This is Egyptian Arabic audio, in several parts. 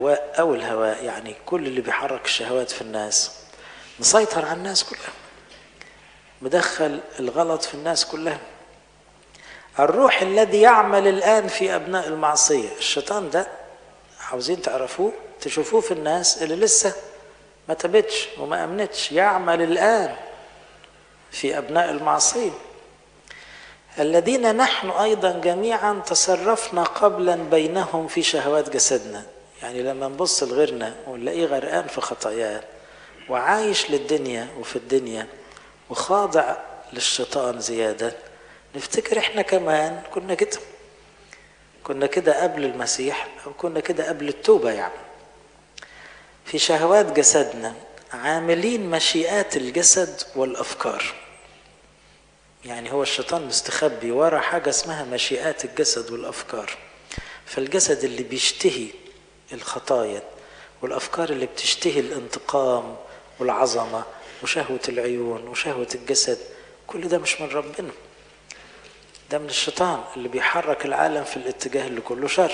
أو الهواء يعني كل اللي بيحرك الشهوات في الناس مسيطر على الناس كلها مدخل الغلط في الناس كلها الروح الذي يعمل الآن في أبناء المعصية الشيطان ده عاوزين تعرفوه تشوفوه في الناس اللي لسه ما تبتش وما أمنتش يعمل الآن في أبناء المعصية الذين نحن أيضا جميعا تصرفنا قبلا بينهم في شهوات جسدنا يعني لما نبص لغيرنا ونلاقيه غرقان في خطاياه وعايش للدنيا وفي الدنيا وخاضع للشيطان زيادة نفتكر احنا كمان كنا كده كنا كده قبل المسيح أو كنا كده قبل التوبة يعني في شهوات جسدنا عاملين مشيئات الجسد والأفكار يعني هو الشيطان مستخبي ورا حاجة اسمها مشيئات الجسد والأفكار فالجسد اللي بيشتهي الخطايا والأفكار اللي بتشتهي الانتقام والعظمة وشهوة العيون وشهوة الجسد كل ده مش من ربنا ده من الشيطان اللي بيحرك العالم في الاتجاه اللي كله شر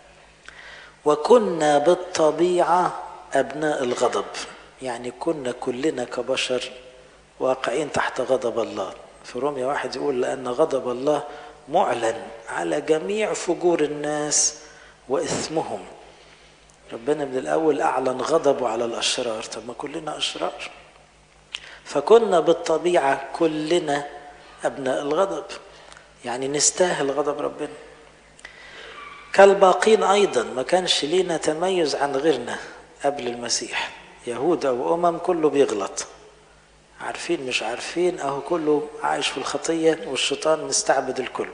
وكنا بالطبيعة أبناء الغضب يعني كنا كلنا كبشر واقعين تحت غضب الله في روميا واحد يقول لأن غضب الله معلن على جميع فجور الناس وإثمهم ربنا من الأول أعلن غضبه على الأشرار طب ما كلنا أشرار فكنا بالطبيعة كلنا أبناء الغضب يعني نستاهل غضب ربنا كالباقين أيضا ما كانش لينا تميز عن غيرنا قبل المسيح يهود أو أمم كله بيغلط عارفين مش عارفين أهو كله عايش في الخطية والشيطان مستعبد الكل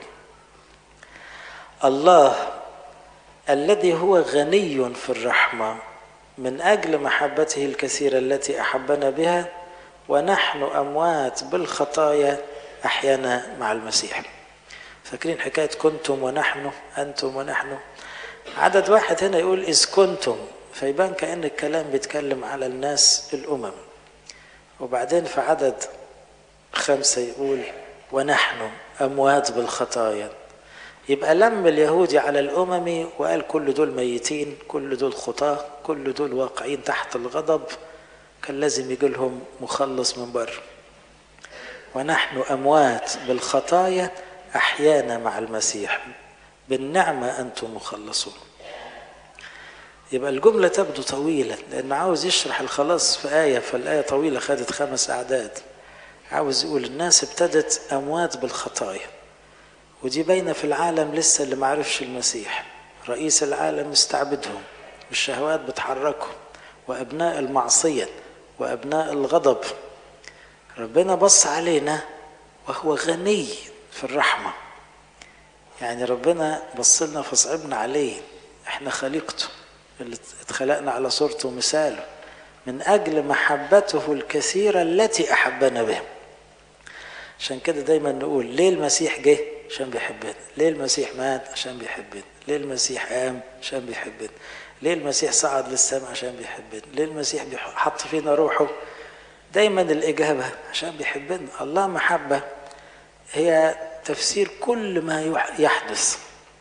الله الذي هو غني في الرحمة من أجل محبته الكثيرة التي أحبنا بها ونحن أموات بالخطايا أحيانا مع المسيح فاكرين حكاية كنتم ونحن أنتم ونحن عدد واحد هنا يقول إذ كنتم فيبان كأن الكلام بيتكلم على الناس الأمم وبعدين في عدد خمسة يقول ونحن أموات بالخطايا يبقى لم اليهودي على الأمم وقال كل دول ميتين كل دول خطاة كل دول واقعين تحت الغضب كان لازم يجي لهم مخلص من بره ونحن أموات بالخطايا أحيانا مع المسيح بالنعمة أنتم مخلصون يبقى الجملة تبدو طويلة لأن عاوز يشرح الخلاص في آية فالآية طويلة خدت خمس أعداد عاوز يقول الناس ابتدت أموات بالخطايا ودي باينة في العالم لسه اللي معرفش المسيح رئيس العالم مستعبدهم والشهوات بتحركهم وأبناء المعصية وأبناء الغضب ربنا بص علينا وهو غني في الرحمة يعني ربنا بص لنا فصعبنا عليه احنا خليقته اللي اتخلقنا على صورته ومثاله من أجل محبته الكثيرة التي أحبنا بها عشان كده دايما نقول ليه المسيح جه عشان بيحبنا ليه المسيح مات عشان بيحبنا ليه المسيح قام عشان بيحبنا ليه المسيح صعد للسماء عشان بيحبنا ليه المسيح حط فينا روحه دايما الإجابة عشان بيحبنا الله محبة هي تفسير كل ما يحدث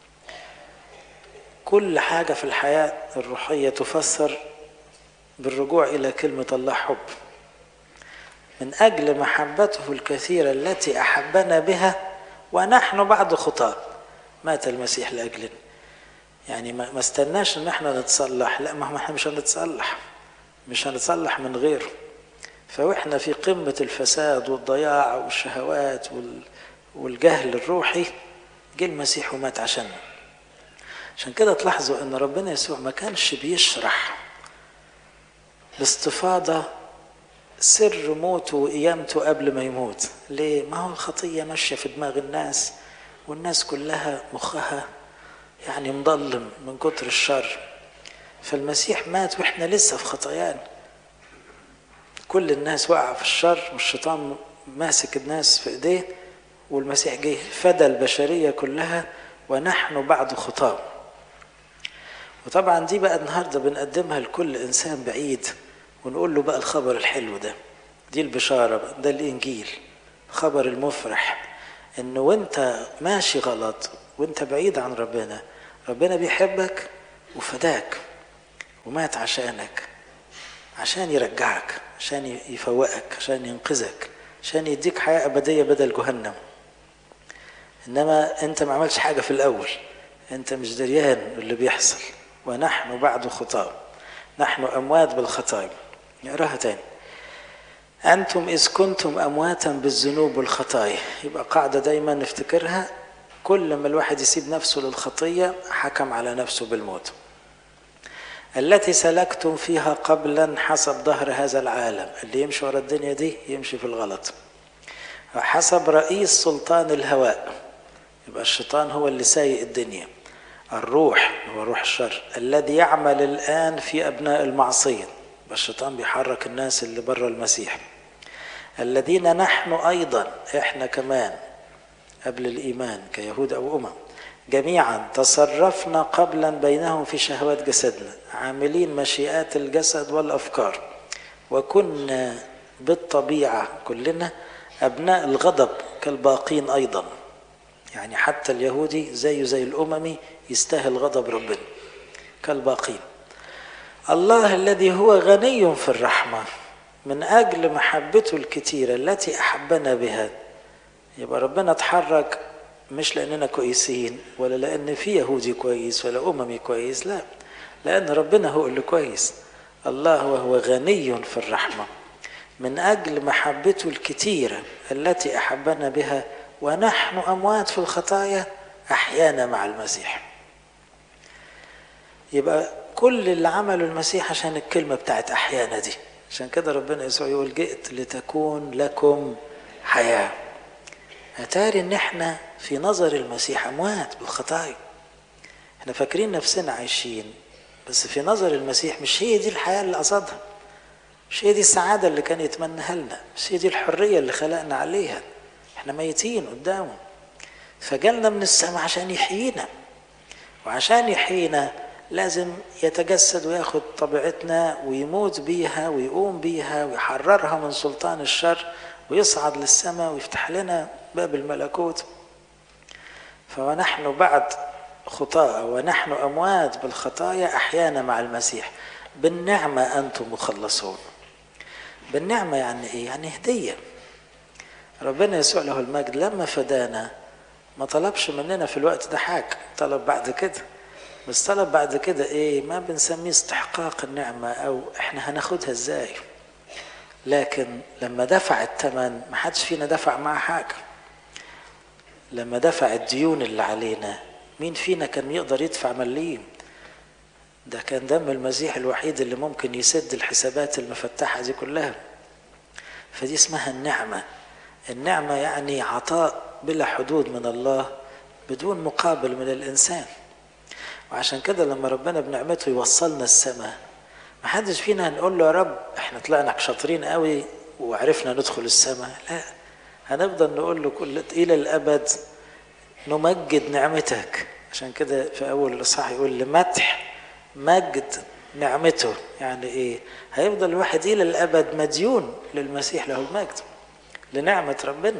كل حاجة في الحياة الروحية تفسر بالرجوع إلى كلمة الله حب من أجل محبته الكثيرة التي أحبنا بها ونحن بعد خطاة مات المسيح لأجلنا يعني ما استناش ان احنا نتصلح لا ما احنا مش هنتصلح مش هنتصلح من غيره فواحنا في قمة الفساد والضياع والشهوات والجهل الروحي جه المسيح ومات عشاننا عشان كده تلاحظوا ان ربنا يسوع ما كانش بيشرح باستفاضة سر موته وقيامته قبل ما يموت ليه؟ ما هو الخطية ماشية في دماغ الناس والناس كلها مخها يعني مضلم من كتر الشر فالمسيح مات واحنا لسه في خطايانا كل الناس واقعة في الشر والشيطان ماسك الناس في ايديه والمسيح جه فدى البشرية كلها ونحن بعد خطاه وطبعا دي بقى النهارده بنقدمها لكل انسان بعيد ونقول له بقى الخبر الحلو ده دي البشاره بقى ده الانجيل الخبر المفرح انه وانت ماشي غلط وانت بعيد عن ربنا ربنا بيحبك وفداك ومات عشانك عشان يرجعك عشان يفوقك عشان ينقذك عشان يديك حياة أبدية بدل جهنم إنما أنت ما عملتش حاجة في الأول أنت مش دريان اللي بيحصل ونحن بعد خطاة نحن أموات بالخطايا نقراها تاني أنتم إذ كنتم أمواتا بالذنوب والخطايا يبقى قاعدة دايما نفتكرها كل ما الواحد يسيب نفسه للخطية حكم على نفسه بالموت التي سلكتم فيها قبلا حسب ظهر هذا العالم اللي يمشي ورا الدنيا دي يمشي في الغلط حسب رئيس سلطان الهواء يبقى الشيطان هو اللي سايق الدنيا الروح هو روح الشر الذي يعمل الآن في أبناء المعصية يبقى الشيطان بيحرك الناس اللي بره المسيح الذين نحن أيضا إحنا كمان قبل الإيمان كيهود أو أمم جميعا تصرفنا قبلا بينهم في شهوات جسدنا عاملين مشيئات الجسد والأفكار وكنا بالطبيعة كلنا أبناء الغضب كالباقين أيضا يعني حتى اليهودي زيه زي الأممي يستاهل غضب ربنا كالباقين الله الذي هو غني في الرحمة من أجل محبته الكثيرة التي أحبنا بها يبقى ربنا اتحرك مش لأننا كويسين ولا لأن في يهودي كويس ولا أممي كويس لا لأن ربنا هو اللي كويس الله وهو غني في الرحمة من أجل محبته الكثيرة التي أحبنا بها ونحن أموات في الخطايا أحيانا مع المسيح يبقى كل اللي عمله المسيح عشان الكلمة بتاعت أحيانا دي عشان كده ربنا يسوع يقول جئت لتكون لكم حياة أتاري إن إحنا في نظر المسيح أموات بالخطايا إحنا فاكرين نفسنا عايشين بس في نظر المسيح مش هي دي الحياة اللي قصدها مش هي دي السعادة اللي كان يتمناها لنا مش هي دي الحرية اللي خلقنا عليها احنا ميتين قدامه فجالنا من السماء عشان يحيينا وعشان يحيينا لازم يتجسد وياخد طبيعتنا ويموت بيها ويقوم بيها ويحررها من سلطان الشر ويصعد للسماء ويفتح لنا باب الملكوت فونحن بعد خطاة ونحن أموات بالخطايا أحيانا مع المسيح بالنعمة أنتم مخلصون بالنعمة يعني إيه؟ يعني هدية ربنا يسوع له المجد لما فدانا ما طلبش مننا في الوقت ده حاجة طلب بعد كده بس طلب بعد كده ايه ما بنسميه استحقاق النعمة او احنا هناخدها ازاي لكن لما دفع الثمن ما حدش فينا دفع معاه حاجة لما دفع الديون اللي علينا مين فينا كان يقدر يدفع مليم ده كان دم المسيح الوحيد اللي ممكن يسد الحسابات المفتحة دي كلها فدي اسمها النعمة النعمة يعني عطاء بلا حدود من الله بدون مقابل من الإنسان وعشان كده لما ربنا بنعمته يوصلنا السماء ما حدش فينا هنقول له يا رب احنا طلعنا شاطرين قوي وعرفنا ندخل السماء لا هنفضل نقول له كل الى الابد نمجد نعمتك عشان كده في اول الاصحاح يقول لمدح مجد نعمته يعني ايه هيفضل الواحد الى الابد مديون للمسيح له المجد لنعمه ربنا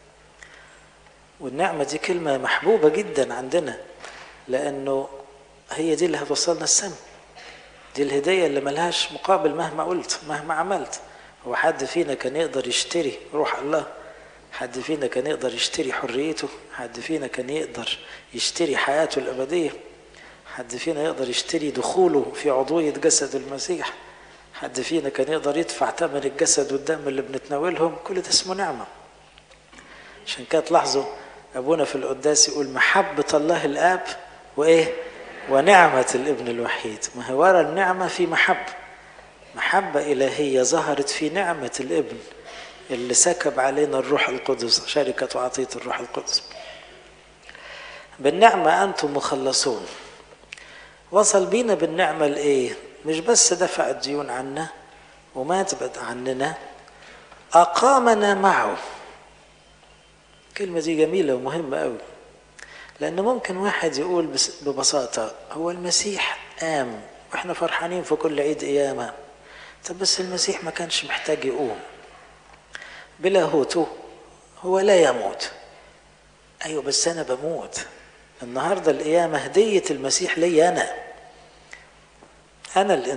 والنعمه دي كلمه محبوبه جدا عندنا لانه هي دي اللي هتوصلنا السما دي الهديه اللي ملهاش مقابل مهما قلت مهما عملت هو حد فينا كان يقدر يشتري روح الله حد فينا كان يقدر يشتري حريته حد فينا كان يقدر يشتري حياته الأبدية حد فينا يقدر يشتري دخوله في عضوية جسد المسيح حد فينا كان يقدر يدفع ثمن الجسد والدم اللي بنتناولهم كل ده اسمه نعمة عشان كده تلاحظوا أبونا في القداس يقول محبة الله الآب وإيه ونعمة الابن الوحيد ما هي ورا النعمة في محبة محبة إلهية ظهرت في نعمة الابن اللي سكب علينا الروح القدس شركة وعطية الروح القدس بالنعمة أنتم مخلصون وصل بينا بالنعمة لإيه مش بس دفع الديون عنا ومات بعد عننا أقامنا معه الكلمة دي جميلة ومهمة أوي لأن ممكن واحد يقول ببساطة هو المسيح قام وإحنا فرحانين في كل عيد قيامة طب بس المسيح ما كانش محتاج يقوم بلاهوته هو لا يموت أيوة بس أنا بموت النهاردة القيامة هدية المسيح لي أنا أنا